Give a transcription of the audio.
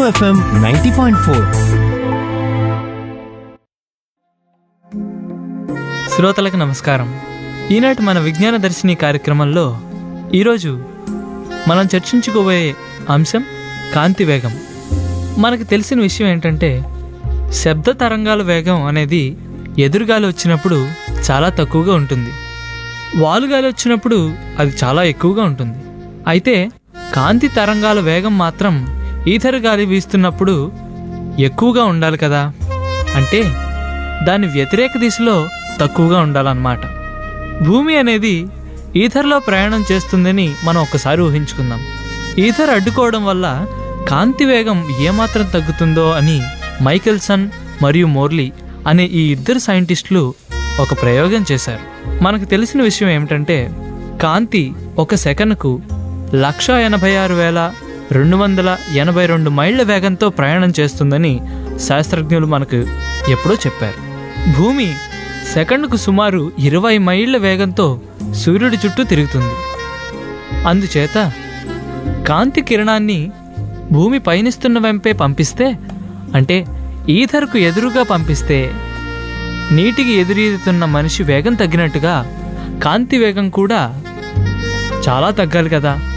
FM ninety point four శ్రోతలకు నమస్కారం ఈనాటి మన విజ్ఞాన దర్శిని కార్యక్రమంలో ఈరోజు మనం చర్చించుకోబోయే అంశం కాంతి వేగం మనకు తెలిసిన విషయం ఏంటంటే శబ్ద తరంగాల వేగం అనేది ఎదురుగాలి వచ్చినప్పుడు చాలా తక్కువగా ఉంటుంది వాలుగాలి వచ్చినప్పుడు అది చాలా ఎక్కువగా ఉంటుంది అయితే కాంతి తరంగాల వేగం మాత్రం ఈథర్ గాలి వీస్తున్నప్పుడు ఎక్కువగా ఉండాలి కదా అంటే దాని వ్యతిరేక దిశలో తక్కువగా ఉండాలన్నమాట భూమి అనేది ఈథర్లో ప్రయాణం చేస్తుందని మనం ఒక్కసారి ఊహించుకుందాం ఈథర్ అడ్డుకోవడం వల్ల కాంతి వేగం ఏమాత్రం తగ్గుతుందో అని మైకెల్సన్ మరియు మోర్లీ అనే ఈ ఇద్దరు సైంటిస్టులు ఒక ప్రయోగం చేశారు మనకు తెలిసిన విషయం ఏమిటంటే కాంతి ఒక సెకనుకు లక్ష ఎనభై ఆరు వేల రెండు వందల ఎనభై రెండు మైళ్ళ వేగంతో ప్రయాణం చేస్తుందని శాస్త్రజ్ఞులు మనకు ఎప్పుడో చెప్పారు భూమి సెకండ్కు సుమారు ఇరవై మైళ్ళ వేగంతో సూర్యుడి చుట్టూ తిరుగుతుంది అందుచేత కాంతి కిరణాన్ని భూమి పయనిస్తున్న వెంపే పంపిస్తే అంటే ఈథర్కు ఎదురుగా పంపిస్తే నీటికి ఎదురీదుతున్న మనిషి వేగం తగ్గినట్టుగా కాంతి వేగం కూడా చాలా తగ్గాలి కదా